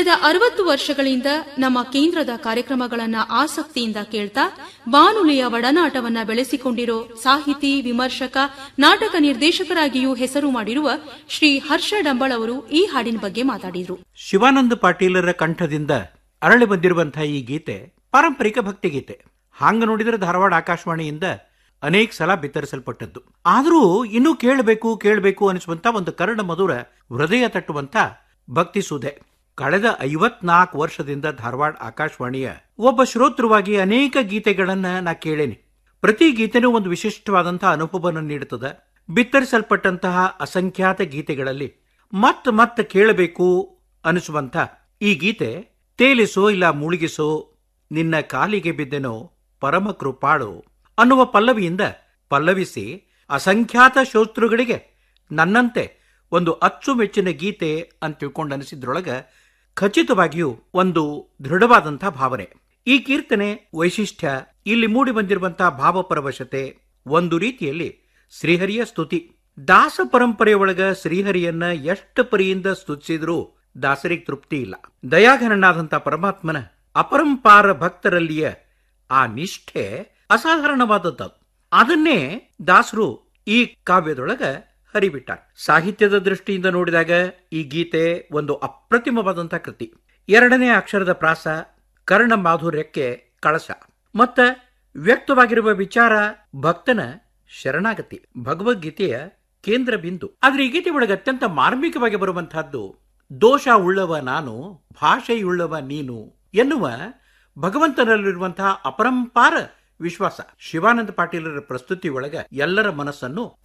ಕಳೆದ ಅರವತ್ತು ವರ್ಷಗಳಿಂದ ನಮ್ಮ ಕೇಂದ್ರದ ಕಾರ್ಯಕ್ರಮಗಳನ್ನ ಆಸಕ್ತಿಯಿಂದ ಕೇಳ್ತಾ ಬಾನುಲಿಯ ಒಡನಾಟವನ್ನ ಬೆಳೆಸಿಕೊಂಡಿರೋ ಸಾಹಿತಿ ವಿಮರ್ಶಕ ನಾಟಕ ನಿರ್ದೇಶಕರಾಗಿಯೂ ಹೆಸರು ಮಾಡಿರುವ ಶ್ರೀ ಹರ್ಷ ಡಂಬಳ್ ಅವರು ಈ ಹಾಡಿನ ಬಗ್ಗೆ ಮಾತಾಡಿದರು ಶಿವಾನಂದ ಪಾಟೀಲರ ಕಂಠದಿಂದ ಅರಳಿ ಬಂದಿರುವಂತಹ ಈ ಗೀತೆ ಪಾರಂಪರಿಕ ಭಕ್ತಿಗೀತೆ ಹಾಂಗ ನೋಡಿದರೆ ಧಾರವಾಡ ಆಕಾಶವಾಣಿಯಿಂದ ಅನೇಕ ಸಲ ಬಿತ್ತರಿಸಲ್ಪಟ್ಟದ್ದು ಆದರೂ ಇನ್ನೂ ಕೇಳಬೇಕು ಕೇಳಬೇಕು ಅನಿಸುವಂತ ಒಂದು ಕರ್ಣ ಮಧುರ ಹೃದಯ ತಟ್ಟುವಂತ ಭಕ್ತಿ ಸುಧೆ ಕಳೆದ ಐವತ್ನಾಲ್ಕು ವರ್ಷದಿಂದ ಧಾರವಾಡ ಆಕಾಶವಾಣಿಯ ಒಬ್ಬ ಶ್ರೋತೃವಾಗಿ ಅನೇಕ ಗೀತೆಗಳನ್ನ ನಾ ಕೇಳೇನಿ ಪ್ರತಿ ಗೀತೆನೂ ಒಂದು ವಿಶಿಷ್ಟವಾದಂತಹ ಅನುಭವವನ್ನು ನೀಡುತ್ತದೆ ಬಿತ್ತರಿಸಲ್ಪಟ್ಟಂತಹ ಅಸಂಖ್ಯಾತ ಗೀತೆಗಳಲ್ಲಿ ಮತ್ತ ಮತ್ತ ಕೇಳಬೇಕು ಅನಿಸುವಂತ ಈ ಗೀತೆ ತೇಲಿಸೋ ಇಲ್ಲ ಮುಳುಗಿಸೋ ನಿನ್ನ ಕಾಲಿಗೆ ಬಿದ್ದೆನೋ ಪರಮ ಕೃಪಾಳು ಅನ್ನುವ ಪಲ್ಲವಿಯಿಂದ ಪಲ್ಲವಿಸಿ ಅಸಂಖ್ಯಾತ ಶ್ರೋತೃಗಳಿಗೆ ನನ್ನಂತೆ ಒಂದು ಅಚ್ಚುಮೆಚ್ಚಿನ ಗೀತೆ ಅಂತ ತಿಳ್ಕೊಂಡು ಅನಿಸಿದ್ರೊಳಗ ಖಚಿತವಾಗಿಯೂ ಒಂದು ದೃಢವಾದಂತಹ ಭಾವನೆ ಈ ಕೀರ್ತನೆ ವೈಶಿಷ್ಟ್ಯ ಇಲ್ಲಿ ಮೂಡಿ ಬಂದಿರುವಂತಹ ಭಾವಪರವಶತೆ ಒಂದು ರೀತಿಯಲ್ಲಿ ಶ್ರೀಹರಿಯ ಸ್ತುತಿ ದಾಸ ಪರಂಪರೆಯೊಳಗ ಶ್ರೀಹರಿಯನ್ನ ಎಷ್ಟು ಪರಿಯಿಂದ ಸ್ತುತಿಸಿದ್ರೂ ದಾಸರಿಗೆ ತೃಪ್ತಿ ಇಲ್ಲ ದಯಾಘನನಾದಂಥ ಪರಮಾತ್ಮನ ಅಪರಂಪಾರ ಭಕ್ತರಲ್ಲಿಯ ಆ ನಿಷ್ಠೆ ಅಸಾಧಾರಣವಾದದ್ದು ಅದನ್ನೇ ದಾಸರು ಈ ಕಾವ್ಯದೊಳಗ ಹರಿಬಿಟ್ಟ ಸಾಹಿತ್ಯದ ದೃಷ್ಟಿಯಿಂದ ನೋಡಿದಾಗ ಈ ಗೀತೆ ಒಂದು ಅಪ್ರತಿಮವಾದಂತಹ ಕೃತಿ ಎರಡನೇ ಅಕ್ಷರದ ಪ್ರಾಸ ಕರ್ಣ ಮಾಧುರ್ಯಕ್ಕೆ ಕಳಶ ಮತ್ತ ವ್ಯಕ್ತವಾಗಿರುವ ವಿಚಾರ ಭಕ್ತನ ಶರಣಾಗತಿ ಭಗವದ್ಗೀತೆಯ ಕೇಂದ್ರ ಬಿಂದು ಆದ್ರೆ ಈ ಗೀತೆ ಒಳಗೆ ಅತ್ಯಂತ ಮಾರ್ಮಿಕವಾಗಿ ಬರುವಂತಹದ್ದು ದೋಷ ಉಳ್ಳವ ನಾನು ಭಾಷೆಯುಳ್ಳವ ನೀನು ಎನ್ನುವ ಭಗವಂತನಲ್ಲಿರುವಂತಹ ಅಪರಂಪಾರ ವಿಶ್ವಾಸ ಶಿವಾನಂದ ಪಾಟೀಲರ ಪ್ರಸ್ತುತಿ ಒಳಗ ಎಲ್ಲರ ಮನಸ್ಸನ್ನು